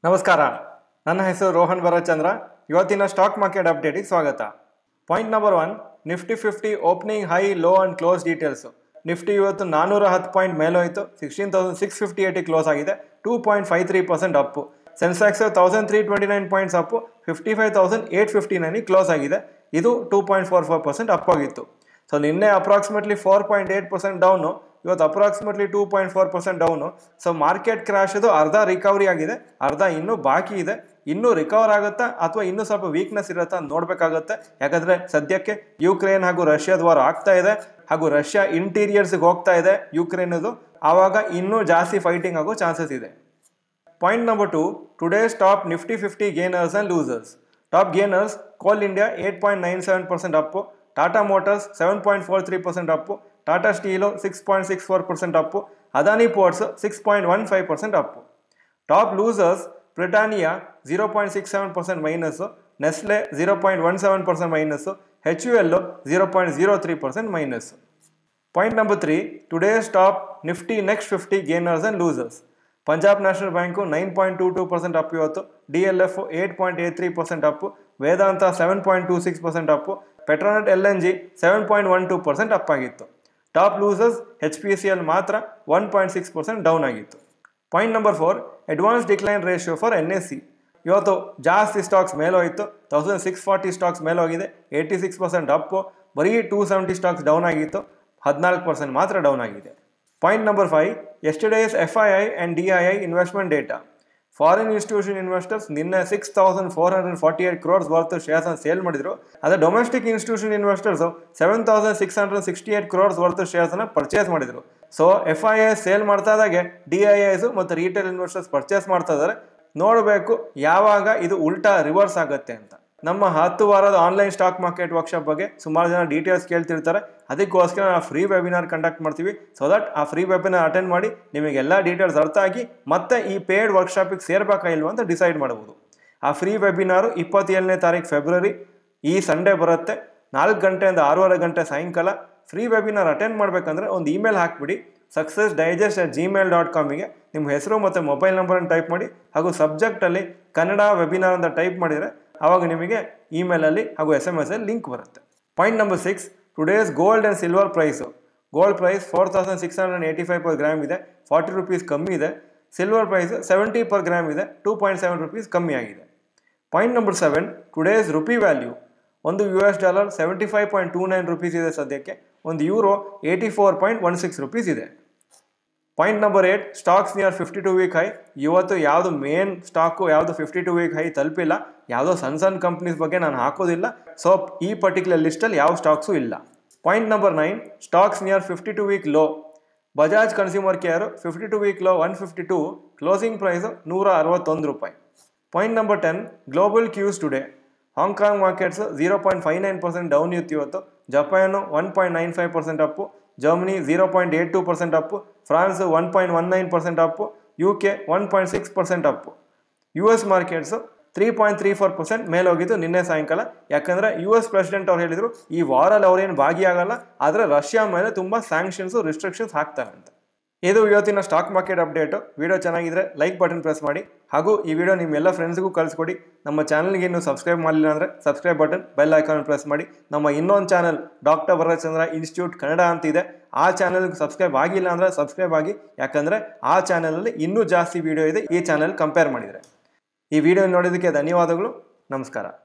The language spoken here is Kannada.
ನಮಸ್ಕಾರ ನನ್ನ ಹೆಸರು ರೋಹನ್ ಭರತ್ಚಂದ್ರ ಇವತ್ತಿನ ಸ್ಟಾಕ್ ಮಾರ್ಕೆಟ್ ಅಪ್ಡೇಟಿಗೆ ಸ್ವಾಗತ point number one Nifty fifty opening high low and close details Nifty ಇವತ್ತು ನಾನ್ನೂರ ಹತ್ತು ಪಾಯಿಂಟ್ ಮೇಲೋಯ್ತು ಸಿಕ್ಸ್ಟೀನ್ ತೌಸಂಡ್ ಸಿಕ್ಸ್ ಫಿಫ್ಟಿ ಏಯ್ಟಿಗೆ ಕ್ಲೋಸ್ ಆಗಿದೆ two point five three percent up Sensex thousand three twenty nine points up fifty five thousand eight fifty ನೈನಿಗೆ ಕ್ಲೋಸ್ ಆಗಿದೆ ಇದು two point four four percent up ಆಗಿತ್ತು ಸೊ ನಿನ್ನೆ approximately four point eight percent down ಇವತ್ತು approximately two point four percent down so market crash ಅದು ಅರ್ಧ ರಿಕವರಿ ಆಗಿದೆ ಅರ್ಧ ಇನ್ನೂ ಬಾಕಿ ಇದೆ ಇನ್ನೂ ರಿಕವರ್ ಆಗುತ್ತಾ ಅಥವಾ ಇನ್ನೂ ಸ್ವಲ್ಪ ವೀಕ್ನೆಸ್ ಇರುತ್ತಾ ಅಂತ ನೋಡಬೇಕಾಗುತ್ತೆ ಯಾಕಂದರೆ ಸದ್ಯಕ್ಕೆ ಯುಕ್ರೇನ್ ಹಾಗೂ ರಷ್ಯಾದ ವಾರ ಆಗ್ತಾ ಇದೆ ಹಾಗೂ ರಷ್ಯಾ ಇಂಟೀರಿಯರ್ಸ್ಗೆ ಹೋಗ್ತಾ ಇದೆ ಯುಕ್ರೇನದು ಆವಾಗ ಇನ್ನೂ ಜಾಸ್ತಿ ಫೈಟಿಂಗ್ ಆಗೋ ಚಾನ್ಸಸ್ ಇದೆ point number two today's top Nifty fifty gainers and losers top gainers Coal India eight point nine seven percent up Tata Motors seven point four three percent up Tata Steel six point six four percent up Adani Ports six point one five percent up top losers Britannia zero point six seven percent minus Nestle zero point one seven percent minus H U L zero point zero three percent minus point number three today's top Nifty next fifty gainers and losers Punjab National Bank nine point two two percent up ಇವತ್ತು D L F eight point eight three percent up Vedanta seven point two six percent up Petronet L N G seven point one two percent up ಆಗಿತ್ತು top losers H P C L ಮಾತ್ರ one point six percent down ಆಗಿತ್ತು point number four advance decline ratio for N S C ಇವತ್ತು ಜಾಸ್ತಿ ಸ್ಟಾಕ್ಸ್ ಮೇಲೋಯಿತು ತೌಸಂಡ್ ಸಿಕ್ಸ್ ಫಾರ್ಟಿ ಸ್ಟಾಕ್ಸ್ ಮೇಲೋಗಿದೆ ಏಯ್ಟಿ ಸಿಕ್ಸ್ ಪರ್ಸೆಂಟ್ ಅಪ್ಪು ಬರೀ ಟೂ ಸೆವೆಂಟಿ ಸ್ಟಾಕ್ಸ್ ಡೌನ್ ಆಗಿತ್ತು ಹದಿನಾಲ್ಕು ಪರ್ಸೆಂಟ್ ಮಾತ್ರ ಡೌನ್ ಆಗಿದೆ point number five yesterday's F I I and D I I investment data foreign institution investors ನಿನ್ನೆ six thousand four hundred forty eight crores worth shares sale ಮಾಡಿದ್ರು ಅದೇ domestic institution investors seven thousand six hundred sixty eight crores worth ಶೇರ್ಸ್ನ ಪರ್ಚೇಸ್ ಮಾಡಿದ್ರು so F I I sale ಮಾಡ್ತಾ ಇದ್ದಾಗೆ ಡಿ ಐ ಐಸ್ ಮತ್ತು ರಿಟೇಲ್ ಇನ್ವೆಸ್ಟರ್ಸ್ ಪರ್ಚೇಸ್ ಮಾಡ್ತಾ ಇದ್ದಾರೆ ನೋಡಬೇಕು ಯಾವಾಗ ಇದು ಉಲ್ಟಾ ರಿವರ್ಸ್ ಆಗುತ್ತೆ ಅಂತ ನಮ್ಮ ಹತ್ತು ವಾರದ ಆನ್ಲೈನ್ ಸ್ಟಾಕ್ ಮಾರ್ಕೆಟ್ ವರ್ಕ್ಶಾಪ್ ಬಗ್ಗೆ ಸುಮಾರು ಜನ ಡೀಟೇಲ್ಸ್ ಕೇಳ್ತಿರ್ತಾರೆ ಅದಕ್ಕೋಸ್ಕರ ನಾವು ಫ್ರೀ ವೆಬಿನಾರ್ ಕಂಡಕ್ಟ್ ಮಾಡ್ತೀವಿ ಸೊ ದಟ್ ಆ ಫ್ರೀ ವೆಬಿನಾರ್ ಅಟೆಂಡ್ ಮಾಡಿ ನಿಮಗೆ ಎಲ್ಲ ಡೀಟೇಲ್ಸ್ ಅರ್ಥ ಆಗಿ ಮತ್ತೆ ಈ ಪೇಯ್ಡ್ ವರ್ಕ್ಶಾಪಿಗೆ ಸೇರ್ಬೇಕಾ ಇಲ್ವಾ ಅಂತ ಡಿಸೈಡ್ ಮಾಡಬಹುದು ಆ ಫ್ರೀ ವೆಬಿನಾರು ಇಪ್ಪತ್ತೇಳನೇ ತಾರೀಕು ಫೆಬ್ರವರಿ ಈ ಸಂಡೇ ಬರುತ್ತೆ ನಾಲ್ಕು ಗಂಟೆಯಿಂದ ಆರೂವರೆ ಗಂಟೆ ಸಾಯಂಕಾಲ ಫ್ರೀ ವೆಬಿನಾರ್ ಅಟೆಂಡ್ ಮಾಡಬೇಕಂದ್ರೆ ಒಂದು ಇಮೇಲ್ ಹಾಕ್ಬಿಡಿ success digest at Gmail dot ಕಾಮಿಗೆ ನಿಮ್ಮ ಹೆಸರು ಮತ್ತು ಮೊಬೈಲ್ ನಂಬರನ್ನು ಟೈಪ್ ಮಾಡಿ ಹಾಗೂ ಸಬ್ಜೆಕ್ಟಲ್ಲಿ ಕನ್ನಡ ವೆಬಿನಾರ್ ಅಂತ ಟೈಪ್ ಮಾಡಿದರೆ ಆವಾಗ ನಿಮಗೆ ಇಮೇಲಲ್ಲಿ ಹಾಗೂ ಎಸ್ ಎಮ್ ಎಸ್ ಅಲ್ಲಿ ಲಿಂಕ್ ಬರುತ್ತೆ point number six today's gold and silver price gold price four thousand six hundred eighty five per gram ಇದೆ ಫಾರ್ಟಿ ರುಪೀಸ್ ಕಮ್ಮಿ ಇದೆ silver price seventy per gram ಇದೆ ಟೂ ಪಾಯಿಂಟ್ ಸೆವೆನ್ ರುಪೀಸ್ ಕಮ್ಮಿ ಆಗಿದೆ point number seven today's rupee value ಒಂದು U S dollar seventy five point two nine rupees ಇದೆ ಸದ್ಯಕ್ಕೆ ಒಂದು euro eighty four point one six rupees ಇದೆ point number eight stocks near fifty two week high ಇವತ್ತು ಯಾವುದು ಮೇನ್ ಸ್ಟಾಕು ಯಾವುದು ಫಿಫ್ಟಿ ಟು ವೀಕ್ ಹೈ ತಲುಪಿಲ್ಲ ಯಾವುದೋ ಸಣ್ಣ ಸಣ್ಣ ಕಂಪ್ನೀಸ್ ಬಗ್ಗೆ ನಾನು ಹಾಕೋದಿಲ್ಲ ಸೊ ಈ ಪರ್ಟಿಕ್ಯುಲರ್ ಲಿಸ್ಟಲ್ಲಿ ಯಾವ ಸ್ಟಾಕ್ಸು ಇಲ್ಲ point number nine stocks near fifty two week low Bajaj consumer care fifty two week low one fifty two closing price ನೂರ ಅರವತ್ತೊಂದು ರೂಪಾಯಿ point number ten global cues today Hong Kong markets zero point five nine percent down ಇತ್ತು ಇವತ್ತು Japan one point nine five percent up Germany zero point eight two percent up France one point one nine percent up U K one point six percent up U S markets three point three four percent ಮೇಲೋಗಿದ್ದು ನಿನ್ನೆ ಸಾಯಂಕಾಲ ಯಾಕಂದರೆ ಯು ಎಸ್ ಪ್ರೆಸಿಡೆಂಟ್ ಅವ್ರು ಹೇಳಿದರು ಈ ವಾರಲ್ಲಿ ಅವ್ರೇನು ಭಾಗಿಯಾಗಲ್ಲ ಆದರೆ ರಷ್ಯಾ ಮೇಲೆ ತುಂಬ ಸ್ಯಾಂಕ್ಷನ್ಸು ರಿಸ್ಟ್ರಿಕ್ಷನ್ಸ್ ಹಾಕ್ತಾರೆ ಅಂತ ಇದು ಇವತ್ತಿನ ಸ್ಟಾಕ್ ಮಾರ್ಕೆಟ್ ಅಪ್ಡೇಟು ವಿಡಿಯೋ ಚೆನ್ನಾಗಿದ್ರೆ ಲೈಕ್ ಬಟನ್ ಪ್ರೆಸ್ ಮಾಡಿ ಹಾಗೂ ಈ ವಿಡಿಯೋ ನಿಮ್ಮ ಎಲ್ಲ ಫ್ರೆಂಡ್ಸ್ಗೂ ಕಳಿಸ್ಕೊಡಿ ನಮ್ಮ ಚಾನಲ್ಗೆ ಇನ್ನೂ ಸಬ್ಸ್ಕ್ರೈಬ್ ಮಾಡಲಿಲ್ಲ ಅಂದರೆ subscribe button bell icon press ಮಾಡಿ ನಮ್ಮ ಇನ್ನೊಂದು channel doctor Bharatchandra institute Kannada ಅಂತಿದೆ ಆ ಚಾನಲ್ಗೆ ಸಬ್ಸ್ಕ್ರೈಬ್ ಆಗಿಲ್ಲ ಅಂದರೆ ಸಬ್ಸ್ಕ್ರೈಬ್ ಆಗಿ ಯಾಕಂದರೆ ಆ ಚಾನಲಲ್ಲಿ ಇನ್ನೂ ಜಾಸ್ತಿ ವಿಡಿಯೋ ಇದೆ ಈ ಚಾನಲ್ ಕಂಪೇರ್ ಮಾಡಿದರೆ ಈ ವಿಡಿಯೋ ನೋಡೋದಕ್ಕೆ ಧನ್ಯವಾದಗಳು ನಮಸ್ಕಾರ